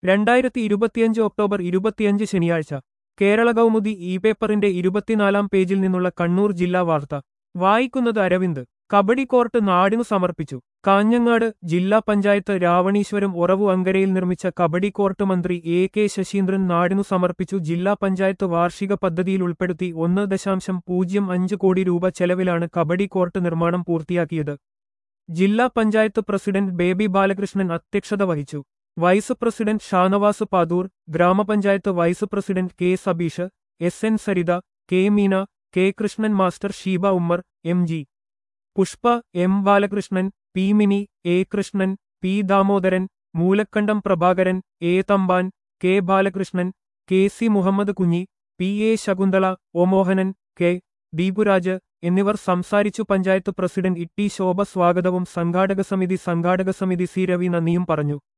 രണ്ടായിരത്തി ഇരുപത്തിയഞ്ച് ഒക്ടോബർ ഇരുപത്തിയഞ്ച് ശനിയാഴ്ച കേരള കൗമുദി ഇ പേപ്പറിന്റെ ഇരുപത്തിനാലാം പേജിൽ നിന്നുള്ള കണ്ണൂർ ജില്ലാ വാർത്ത വായിക്കുന്നത് അരവിന്ദ് കബഡി കോർട്ട് നാടിനു സമർപ്പിച്ചു കാഞ്ഞങ്ങാട് ജില്ലാ പഞ്ചായത്ത് രാവണീശ്വരം ഉറവു അങ്കരയിൽ നിർമ്മിച്ച കബഡി കോർട്ട് മന്ത്രി എ കെ ശശീന്ദ്രൻ നാടിനു സമർപ്പിച്ചു ജില്ലാ പഞ്ചായത്ത് വാർഷിക പദ്ധതിയിൽ ഉൾപ്പെടുത്തി ഒന്ന് ദശാംശം പൂജ്യം അഞ്ച് കോടി രൂപ ചെലവിലാണ് കബഡി കോർട്ട് നിർമ്മാണം പൂർത്തിയാക്കിയത് ജില്ലാ പഞ്ചായത്ത് പ്രസിഡന്റ് ബേബി ബാലകൃഷ്ണൻ അധ്യക്ഷത വഹിച്ചു വൈസ് പ്രസിഡന്റ് ഷാനവാസ് പാതൂർ ഗ്രാമപഞ്ചായത്ത് vice president K Sabeesh S N Saritha K Meena K Krishnan master Sheeba Ummer M G Pushpa M Balakrishnan P Mini A Krishnan P Damodaran Moolakkandam Prabhakaran A Thampan K Balakrishnan K C Muhammad Kunhi P A Shakunthala O Mohanan K Deepuraj എന്നിവർ സംസാരിച്ചു പഞ്ചായത്ത് പ്രസിഡന്റ് ഇട്ടി ശോഭ സ്വാഗതവും സംഘാടക സമിതി സംഘാടക സമിതി സി രവി നന്ദിയും പറഞ്ഞു